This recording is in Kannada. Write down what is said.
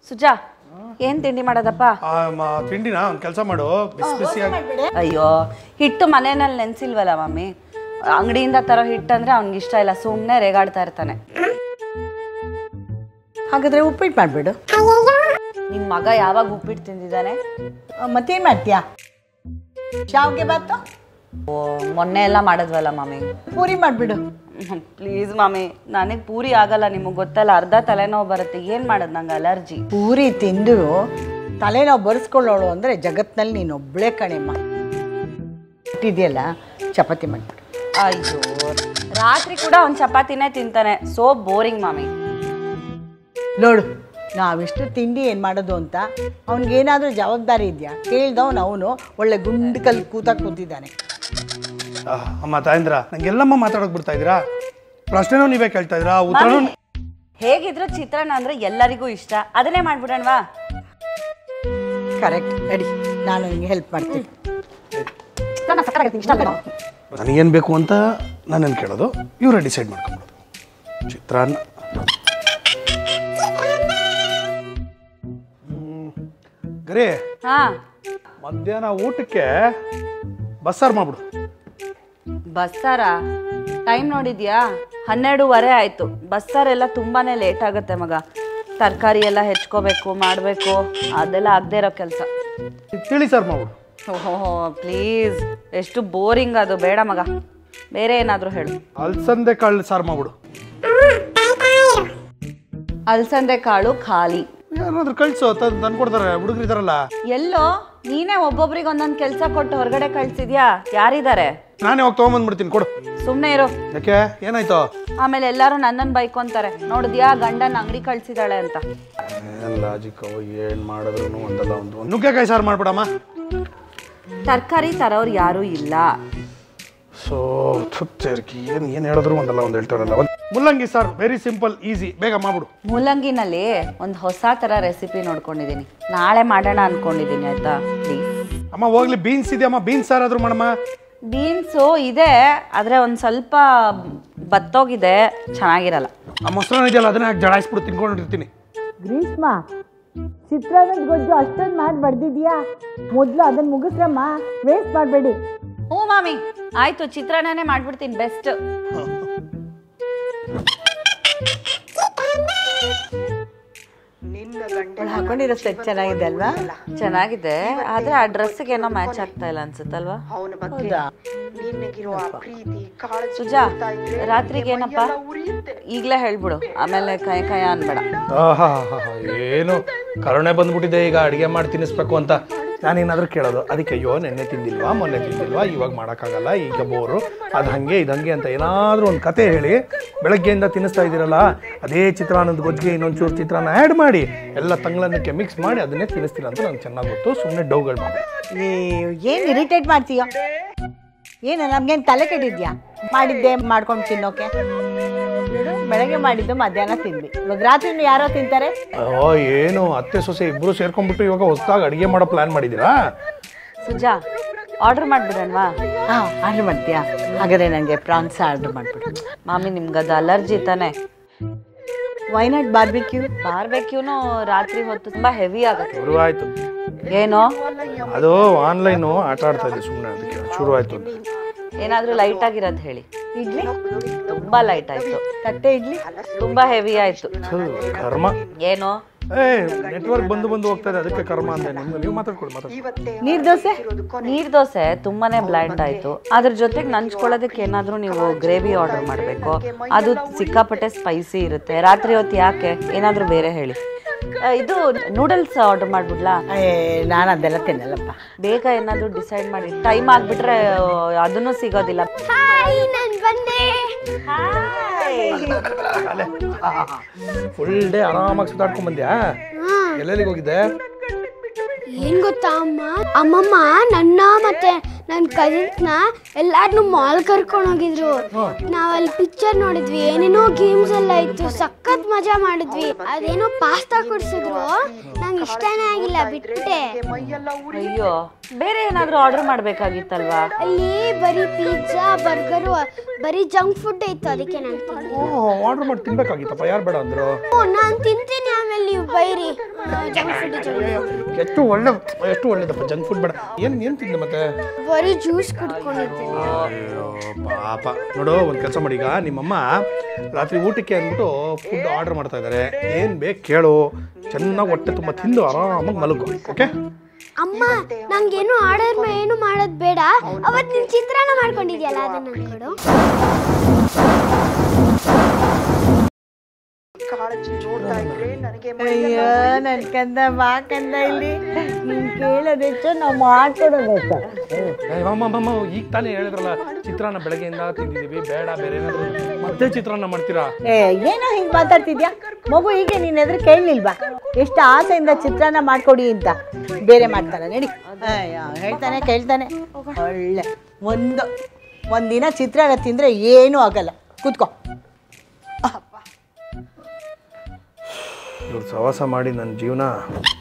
ಸುಜಾ ಏನ್ ತಿಂಡಿ ಮಾಡೋದಪ್ಪ ಆ, ಮ- ತಿಂಡಿನ ಒಂದು ಕೆಲಸ ಮಾಡು ಬಿಸಿ ಬಿಸಿಯಾಗಿ ಅಯ್ಯೋ ಹಿಟ್ಟು ಮನೆಯಲ್ಲಿ ನೆನ್ಸಿಲ್ವಲ್ಲ ಮಮ್ಮಿ ಅಂಗಡಿಯಿಂದ ತರೋ ಹಿಟ್ಟು ಅಂದ್ರೆ ಅವ್ನಿಗೆ ಇಷ್ಟ ಇಲ್ಲ ಸುಮ್ಮನೆ ರೇಗಾಡ್ತಾ ಇರ್ತಾನೆ ಹಾಗಾದ್ರೆ ಉಪ್ಪಿಟ್ಟು ಮಾಡಿಬಿಡು ನಿಮ್ ಮಗ ಯಾವಾಗ ಉಪ್ಪಿಟ್ಟು ತಿಂದಿದ್ದಾನೆ ಮತ್ತೇನು ಮಾಡ್ತೀಯಾ ಶಾವ್ಗೆ ಬಾತು ಓ ಮೊನ್ನೆ ಎಲ್ಲ ಮಾಡಿದ್ವಲ್ಲ ಮಮ್ಮಿ ಪೂರಿ ಮಾಡಿಬಿಡು ಪ್ಲೀಸ್ ಮಮ್ಮಿ ನನಗೆ ಪೂರಿ ಆಗಲ್ಲ ನಿಮಗೆ ಗೊತ್ತಲ್ಲ ಅರ್ಧ ತಲೆನೋವು ಬರುತ್ತೆ ಏನು ಮಾಡೋದು ನಂಗೆ ಅಲರ್ಜಿ ಪೂರಿ ತಿಂದು ತಲೆನೋವು ಬರೆಸ್ಕೊಳ್ಳೋಳು ಅಂದರೆ ಜಗತ್ನಲ್ಲಿ ನೀನು ಒಬ್ಬಳೇ ಕಣೆಮ್ಮ ಇಟ್ಟಿದೆಯಲ್ಲ ಚಪಾತಿ ಮಾಡಿಬಿಡು ಅಯ್ಯೋ ರಾತ್ರಿ ಕೂಡ ಒಂದು ಚಪಾತಿನೇ ತಿಂತಾನೆ ಸೋ ಬೋರಿಂಗ್ ಮಾಮಿ ನೋಡು ನಾವಿಷ್ಟು ತಿಂಡಿ ಏನು ಮಾಡೋದು ಅಂತ ಅವ್ನಿಗೇನಾದರೂ ಜವಾಬ್ದಾರಿ ಇದೆಯಾ ಕೇಳ್ದವನು ಅವನು ಒಳ್ಳೆ ಗುಂಡು ಕಲ್ಲು ಕೂತ ಕೂತಿದ್ದಾನೆ ಆ, ಅಮ್ಮ ತಾಯಂದ್ರ ನಂಗೆಲ್ಲಮ್ಮ ಮಾತಾಡೋಕೆ ಬಿಡ್ತಾ ಇದ್ದೀರಾ ಪ್ರಶ್ನೆನೂ ನೀವೇ ಕೇಳ್ತಾ ಇದ್ದೀರಾ ಉತ್ತರನೂ ಹೇಗಿದ್ರು ಚಿತ್ರಾನ್ನ ಅಂದ್ರೆ ಎಲ್ಲರಿಗೂ ಇಷ್ಟ ಅದನ್ನೇ ಮಾಡ್ಬಿಡೋಣವಾ ಕರೆಕ್ಟ್ ನಡಿ ನಾನು ನಿಂಗೆ ಹೆಲ್ಪ್ ಮಾಡ್ತೀನಿ ನನಗೇನು ಬೇಕು ಅಂತ ನನ್ನನ್ನು ಕೇಳೋದು ಇವರೇ ಡಿಸೈಡ್ ಮಾಡ್ಕೊಂಬಿಡೋದು ಚಿತ್ರಾನ್ನ ಹ್ಮ್. ಗರಿ ಹಾ ಮಧ್ಯಾಹ್ನ ಊಟಕ್ಕೆ ಬಸ್ಸಾರು ಮಾಡ್ಬಿಡು ಬಸ್ಸಾರ ಟೈಮ್ ನೋಡಿದ್ಯಾ ಹನ್ನೆರಡೂವರೆ ಆಯ್ತು ಬಸ್ಸಾರೆಲ್ಲ ತುಂಬಾನೇ ಲೇಟ್ ಆಗುತ್ತೆ ಮಗ ತರಕಾರಿ ಎಲ್ಲ ಹೆಚ್ಕೋಬೇಕು ಮಾಡಬೇಕು ಅದೆಲ್ಲ ಆಗದೆ ಇರೋ ಕೆಲಸ ತಿಳಿ ಸಾರು ಮಾಡ್ಬಿಡು ಓಹೋ ಪ್ಲೀಸ್ ಎಷ್ಟು ಬೋರಿಂಗ್ ಅದು ಬೇಡ ಮಗ ಬೇರೆ ಏನಾದರೂ ಹೇಳು ಅಲ್ಸಂದೆ ಕಾಳು ಸಾರು ಮಾಡ್ಬಿಡು ಅಲಸಂದೆ ಕಾಳು ಖಾಲಿ ಯಾರಾದ್ರೂ ಕಳ್ಸು ತಂದು ತಂದ್ಕೊಡ್ತಾರೆ ಹುಡುಗರು ಇದಾರಲ್ಲ ಎಲ್ಲೋ ನೀನೇ ಒಬ್ಬೊಬ್ರಿಗೆ ಒಂದೊಂದು ಕೆಲಸ ಕೊಟ್ಟು ಹೊರಗಡೆ ಕಳ್ಸಿದ್ಯಾ ಯಾರಿದ್ದಾರೆ ನಾನೇ ಹೋಗಿ ತೊಗೊಂಬಂದ್ಬಿಡ್ತೀನಿ ಕೊಡು ಸುಮ್ಮನೆ ಇರು ಯಾಕೆ ಏನಾಯ್ತು ಆಮೇಲೆ ಎಲ್ಲರೂ ನನ್ನನ್ನು ಬೈಕೊಂತಾರೆ ನೋಡಿದ್ಯಾ ಗಂಡನ ಅಂಗಡಿ ಕಳ್ಸಿದಾಳೆ ಅಂತ ಏನು ಲಾಜಿಕ್ ಏನು ಮಾಡಿದ್ರು ಒಂದಲ್ಲ ಒಂದು ನುಗ್ಗೆಕಾಯಿ ಸಾರು ಮಾಡ್ಬಿಡಮ್ಮ ತರಕಾರಿ ತರೋರು ಯಾರೂ ಇಲ್ಲ ಸೊ ತುತ್ತೇರ್ಕಿ ಏನು ಏನು ಹೇಳಿದ್ರು ಒಂದಲ್ಲ ಒಂದು ಹೇಳ್ತಾರಲ್ಲ ಒಂದು ಮುಲ್ಲಂಗಿ ಸಾರು ವೆರಿ ಸಿಂಪಲ್ ಈಸಿ ಬೇಗ ಮಾಡ್ಬಿಡು ಮೂಲಂಗಿನಲ್ಲಿ ಒಂದು ಹೊಸ ಥರ ರೆಸಿಪಿ ನೋಡ್ಕೊಂಡಿದ್ದೀನಿ ನಾಳೆ ಮಾಡೋಣ ಅನ್ಕೊಂಡಿದ್ದೀನಿ ಆಯ್ತಾ ಪ್ಲೀಸ್ ಅಮ್ಮ ಹೋಗ್ಲಿ ಬೀನ್ಸ್ ಇದೆಯಮ್ಮ ಬೀನ್ಸ್ ಸಾರಾದ್ರೂ ಮಾಡಮ್ಮ ಬೀನ್ಸು ಇದೆ ಆದರೆ ಒಂದು ಸ್ವಲ್ಪ ಬತ್ತೋಗಿದೆ ಚೆನ್ನಾಗಿರಲ್ಲ ಆ ಮೊಸರನ್ನ ಇದೆಯಲ್ಲ ಅದನ್ನ ಹಾಕಿ ಜಡಾಯಿಸ್ಬಿಟ್ಟು ತಿನ್ಕೊಂಡಿರ್ತೀನಿ ಗ್ರೀಷ್ಮ ಚಿತ್ರಾನ್ನದ ಗೊಜ್ಜು ಅಷ್ಟೊಂದು ಮಾಡಿ ಬಡ್ದಿದ್ಯಾ ಮೊದಲು ಅದನ್ನು ಮುಗಿಸ್ರಮ್ಮ ವೇಸ್ಟ್ ಮಾಡಬೇಡಿ ಹ್ಞೂ ಮಾಮಿ ಆಯ್ತು ಚಿತ್ರಾನ್ನನೇ ಮಾಡ್ಬಿಡ್ತೀನಿ ಬೆಸ್ಟ್ ಅವಳು ಹಾಕೊಂಡಿರೋ ಸೆಟ್ ಚೆನ್ನಾಗಿದೆ ಅಲ್ವಾ ಚೆನ್ನಾಗಿದೆ ಆದ್ರೆ ಆ ಡ್ರೆಸ್ಗೆ ಏನೋ ಮ್ಯಾಚ್ ಆಗ್ತಾ ಇಲ್ಲ ಅನ್ಸುತ್ತಲ್ವಾ ಹೌದಾ ಸುಜಾ ರಾತ್ರಿಗೆ ಏನಪ್ಪ ಈಗಲೇ ಹೇಳ್ಬಿಡು ಆಮೇಲೆ ಕೈ ಕೈ ಅನ್ಬೇಡ ಆಹಾ ಏನು ಕರುಣೆ ಬಂದ್ಬಿಟ್ಟಿದೆ ಈಗ ಅಡುಗೆ ಮಾಡಿ ತಿನ್ನಿಸ್ಬೇಕು ಅಂತ ನಾನೇನಾದ್ರೂ ಕೇಳೋದು ಅದಕ್ಕೆ ಅಯ್ಯೋ ನೆನ್ನೆ ತಿಂದಿಲ್ವಾ ಮೊನ್ನೆ ತಿಂದಿಲ್ವಾ ಇವಾಗ ಮಾಡೋಕ್ಕಾಗಲ್ಲ ಈಗ ಬೋರು ಅದು ಹಂಗೆ ಇದು ಹಂಗೆ ಅಂತ ಏನಾದರೂ ಒಂದು ಕತೆ ಹೇಳಿ ಬೆಳಗ್ಗೆಯಿಂದ ತಿನ್ನಿಸ್ತಾ ಇದ್ದೀರಲ್ಲ ಅದೇ ಚಿತ್ರಾನ್ನದ ಗೊಜ್ಜಿಗೆ ಇನ್ನೊಂಚೂರು ಚಿತ್ರಾನ್ನ ಆ್ಯಡ್ ಮಾಡಿ ಎಲ್ಲ ತಂಗಳನ್ನಕ್ಕೆ ಮಿಕ್ಸ್ ಮಾಡಿ ಅದನ್ನೇ ತಿನ್ನಿಸ್ತೀರ ಅಂತ ನಂಗೆ ಚೆನ್ನಾಗಿ ಗೊತ್ತು ಸುಮ್ಮನೆ ಡೌಗಳು ಮಾಡಿ ಏನು ಇರಿಟೇಟ್ ಮಾಡ್ತೀಯ ಏನು ನಮ್ಗೇನು ತಲೆ ಕೆಟ್ಟಿದ್ಯಾ ಮಾಡಿದ್ದೆ ಮಾಡ್ಕೊಂಡು ತಿನ್ನೋಕೆ ನೋಡು, ಬೆಳಗ್ಗೆ ಮಾಡಿದ್ದು ಮಧ್ಯಾಹ್ನ ತಿಂದ್ವಿ ಇವಾಗ ರಾತ್ರಿನೂ ಯಾರೋ ತಿಂತಾರೆ ಓ ಏನು ಅತ್ತೆ ಸೊಸೆ ಇಬ್ಬರು ಸೇರ್ಕೊಂಡ್ಬಿಟ್ಟು ಇವಾಗ ಹೊಸದಾಗಿ ಅಡುಗೆ ಮಾಡೋ ಪ್ಲ್ಯಾನ್ ಮಾಡಿದ್ದೀರಾ ಸುಜಾ ಆರ್ಡರ್ ಮಾಡ್ಬಿಡೋಣವಾ ಹಾಂ ಆರ್ಡ್ರ್ ಮಾಡ್ತೀಯಾ ಹಾಗಾದ್ರೆ ನನಗೆ ಪ್ರಾನ್ಸ್ ಆರ್ಡ್ರ್ ಮಾಡಿಬಿಡು ಮಾಮಿ ನಿಮ್ಗದು ಅಲರ್ಜಿ ತಾನೆ ವೈನಾಟ್ ಬಾರ್ಬಿಕ್ಯೂ ಬಾರ್ಬೆಕ್ಯೂನು ರಾತ್ರಿ ಹೊತ್ತು ತುಂಬಾ ಹೆವಿ ಆಗುತ್ತೆ ಶುರು ಆಯಿತು ಏನೋ ಅದು ಆನ್ಲೈನು ಆಟ ಆಡ್ತಾ ಇದ್ದೆ ಸುಮ್ಮನೆ ಅದಕ್ಕೆ ಶುರು ಆಯಿತು ಏನಾದ್ರೂ ಲೈಟ್ ಆಗಿರೋದು ಹೇಳಿ ಇಡ್ಲಿ ತುಂಬಾ ಲೈಟ್ ಆಯ್ತು ತಟ್ಟೆ ಇಡ್ಲಿ ತುಂಬಾ ಹೆವಿ ಆಯ್ತು ಥು, ಕರ್ಮ ಏನೋ ಏ ನೆಟ್ವರ್ಕ್ ಬಂದು ಬಂದು ಹೋಗ್ತಾ ಇದೆ ಅದಕ್ಕೆ ಕರ್ಮ ಅಂದೆ ನಿಮ್ಗೆ ನೀವು ಮಾತಾಡ್ಕೊಳ್ಳಿ ಮಾತಾಡ್ಕೊಳ್ಳಿ ನೀರು ದೋಸೆ ನೀರ್ ದೋಸೆ ತುಂಬಾನೇ ಬ್ಲೈಂಡ್ ಆಯ್ತು ಅದ್ರ ಜೊತೆಗೆ ನಂಚ್ಕೊಳ್ಳೋದಕ್ಕೆ ಏನಾದ್ರೂ ನೀವು ಗ್ರೇವಿ ಆರ್ಡರ್ ಮಾಡಬೇಕು ಅದು ಸಿಕ್ಕಾಪಟ್ಟೆ ಸ್ಪೈಸಿ ಇರುತ್ತೆ ರಾತ್ರಿ ಹೊತ್ತು ಯಾಕೆ ಏನಾದ್ರೂ ಬೇರೆ ಹೇಳಿ ಆ, ಇದು ನೂಡಲ್ಸ್ ಆರ್ಡರ್ ಮಾಡ್ಬಿಡ್ಲಾ ಏ ನಾನು ಅದೆಲ್ಲ ತಿನ್ನಲ್ಲಪ್ಪ ಬೇಗ ಏನಾದ್ರೂ ಡಿಸೈಡ್ ಮಾಡಿ ಟೈಮ್ ಆಗ್ಬಿಟ್ರೆ ಆ, ಅದನ್ನು ಸಿಗೋದಿಲ್ಲ ಫುಲ್ ಡೇ ಆರಾಮಾಗಿ ಸುತ್ತಾಡ್ಕೊಂಡ್ ಬಂದ್ಯಾ ಎಲ್ಲೆಲ್ಲಿಗೆ ಹೋಗಿದ್ದೆ ಏನ್ ಗೊತ್ತಾ ಅಮ್ಮ ಅಮ್ಮಮ್ಮ ನನ್ನ ಮತ್ತೆ ನನ್ನ ಕಸಿನ್ಸ್ನ ಎಲ್ಲಾರ್ನು ಮಾಲ್ ಕರ್ಕೊಂಡು ಹೋಗಿದ್ರು ನಾವಲ್ಲಿ ಪಿಕ್ಚರ್ ನೋಡಿದ್ವಿ ಏನೇನೋ ಗೇಮ್ಸ್ ಎಲ್ಲ ಇತ್ತು ಸಖತ್ ಮಜಾ ಮಾಡಿದ್ವಿ ಅದೇನೋ ಪಾಸ್ತಾ ಕೊಡ್ಸಿದ್ರು ನಂಗೆ ಇಷ್ಟನೇ ಆಗಿಲ್ಲ ಬಿಟ್ಬಿಟ್ಟೆ ಅಯ್ಯೋ ಬೇರೆ ಏನಾದ್ರೂ ಆರ್ಡರ್ ಮಾಡ್ಬೇಕಾಗಿತ್ತಲ್ವಾ ಅಲ್ಲಿ ಬರೀ ಪಿಜ್ಜಾ ಬರ್ಗರು ಬರೀ ಜಂಕ್ ಫುಡ್ ಇತ್ತು ಅದಕ್ಕೆ ನಾನು ಓ ಆರ್ಡರ್ ಮಾಡಿ ತಿನ್ಬೇಕಾಗಿತ್ತಪ್ಪ ಯಾರು ಬೇಡ ಅಂದ್ರು ನಾನು ತಿಂತೀನಿ ಆಮೇಲೆ ಆಮೇಲೆ ನೀವು ಬೈರಿ ಜಂಕ್ ಫುಡ್ ಎಷ್ಟು ಒಳ್ಳೆ ಎಷ್ಟು ಒಳ್ಳೇದಪ್ಪ ಜಂಕ್ ಫುಡ್ ಬೇಡ ಏನು ಏನು ತಿಂದೆ ಮತ್ತೆ ಬರೀ ಜ್ಯೂಸ್ ಕುಡ್ಕೊಂಡಿದ್ದೀನಿ ಅಯ್ಯೋ ಪಾಪ ನೋಡು ಒಂದು ಕೆಲಸ ಮಾಡಿ ಈಗ ನಿಮ್ಮಮ್ಮ ರಾತ್ರಿ ಊಟಕ್ಕೆ ಅಂದ್ಬಿಟ್ಟು ಫುಡ್ ಆರ್ಡರ್ ಮಾಡ್ತಾ ಇದ್ದಾರೆ ಏನು ಬೇಕು ಕೇಳು ಚೆನ್ನಾಗಿ ಹೊಟ್ಟೆ ತುಂಬ ತಿಂದು ಆರಾಮಾಗಿ ಮಲಗು ಓಕೆ ಅಮ್ಮ ನಂಗೇನು ಆರ್ಡರ್ ಏನು ಮಾಡೋದು ಬೇಡ ಅವತ್ತು ನೀನು ಚಿತ್ರಾನ್ನ ಮಾಡ್ಕೊಂಡಿದ್ಯಲ್ಲ ಅದನ್ನ ಕೊಡು ಅಯ್ಯೋ ನನ್ ಕಂದ ಬಾ ಕಂದ ಇಲ್ಲಿ ನೀನ್ ಕೇಳೋದು ಹೆಚ್ಚು ನಾವು ಮಾಡ್ಕೊಡೋದು ಹೆಚ್ಚು ಅಮ್ಮಮ್ಮ ಈಗ ತಾನೇ ಹೇಳಿದ್ರಲ್ಲ ಚಿತ್ರಾನ್ನ ಬೆಳಗ್ಗೆಯಿಂದ ತಿಂದಿದ್ದೀವಿ ಬೇಡ ಬೇರೆ ಏನಾದರೂ ಮತ್ತೆ ಚಿತ್ರಾನ್ನ ಮಾಡ್ತೀರಾ ಏ ಏನೋ ಹಿಂಗ್ ಮಾತಾಡ್ತಿದ್ಯಾ ಮಗು ಹೀಗೆ ನಿನ್ನ ಎದುರು ಕೇಳಲಿಲ್ವಾ ಎಷ್ಟು ಆಸೆಯಿಂದ ಚಿತ್ರಾನ್ನ ಮಾಡ್ಕೊಡಿ ಅಂತ ಬೇರೆ ಮಾಡ್ತಾರ ನಡಿ ಅಯ್ಯೋ ಹೇಳ್ತಾನೆ ಕೇಳ್ತಾನೆ ಒಳ್ಳೆ ಒಂದು ಒಂದಿನ ಚಿತ್ರಾನ್ನ ತಿಂದ್ರೆ ಏನೂ ಆಗಲ್ಲ ಕೂತ್ಕೋ ಇವ್ರು ಸವಾಸ ಮಾಡಿ ನನ್ನ ಜೀವನ